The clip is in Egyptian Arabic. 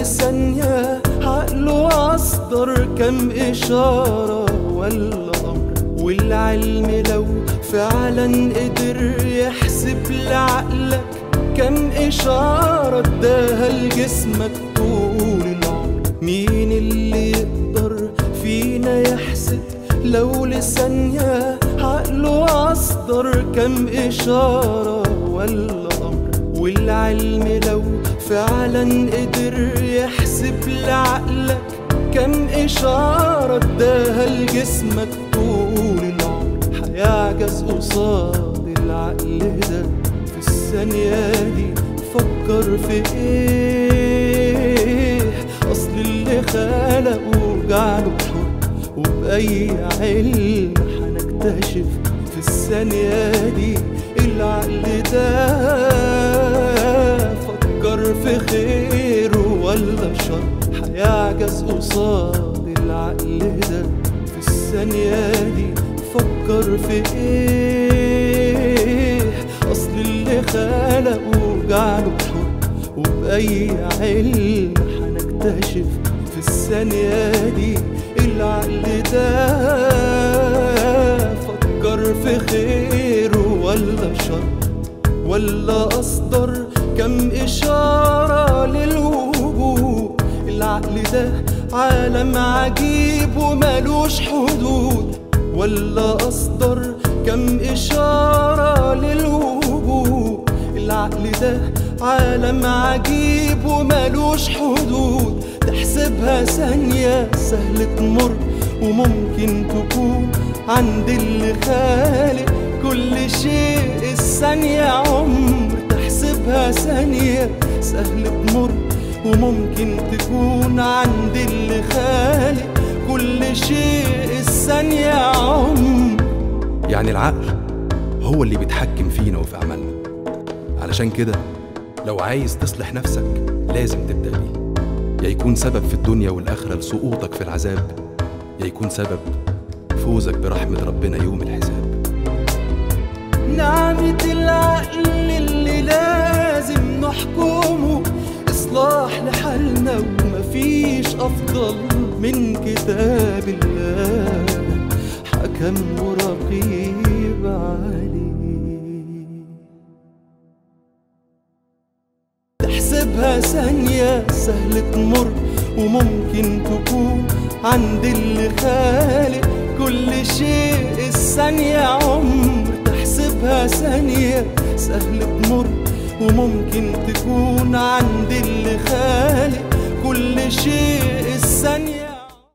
كل ثانية عقله أصدر كم إشارة ولا أمر والعلم لو فعلا قدر يحسب لعقلك كم إشارة اداها لجسمك طول العمر مين اللي يقدر فينا يحسب لو لثانية عقله أصدر كم إشارة ولا أمر والعلم لو فعلا قدر يحسب لعقلك كم إشارة اداها لجسمك طول العمر هيعجز قصاد العقل ده في الثانية دي فكر في ايه أصل اللي خلقه جعله حر وبأي علم هنكتشف في الثانية دي العقل ده فكر في خير ولا شر هيعجز قصاد العقل ده في الثانية دي فكر في ايه أصل اللي خلقه جعله حر وبأي علم هنكتشف في الثانية دي العقل ده فكر في خير ولا شر ولا أصدر كم إشارة للوجود العقل ده عالم عجيب وملوش حدود ولا أصدر كم إشارة للوجود العقل ده عالم عجيب وملوش حدود تحسبها ثانية سهل تمر وممكن تكون عند اللي خالق كل شيء الثانية عمر تحسبها ثانية سهل تمر وممكن تكون عند اللي خالق كل شيء الثانية عمر يعني العقل هو اللي بيتحكم فينا وفي أعمالنا علشان كده لو عايز تصلح نفسك لازم تبدأ بيه يا يكون سبب في الدنيا والآخرة لسقوطك في العذاب يا يكون سبب فوزك برحمة ربنا يوم الحساب نعمة العقل اللي لازم نحكمه إصلاح لحالنا ومفيش أفضل من كتاب الله حكم ورقيب عليه تحسبها ثانية سهل تمر وممكن تكون عند اللي خالق كل شيء الثانية عمر تحسبها ثانية سهل تمر وممكن تكون عند اللي خالق كل شيء الثانية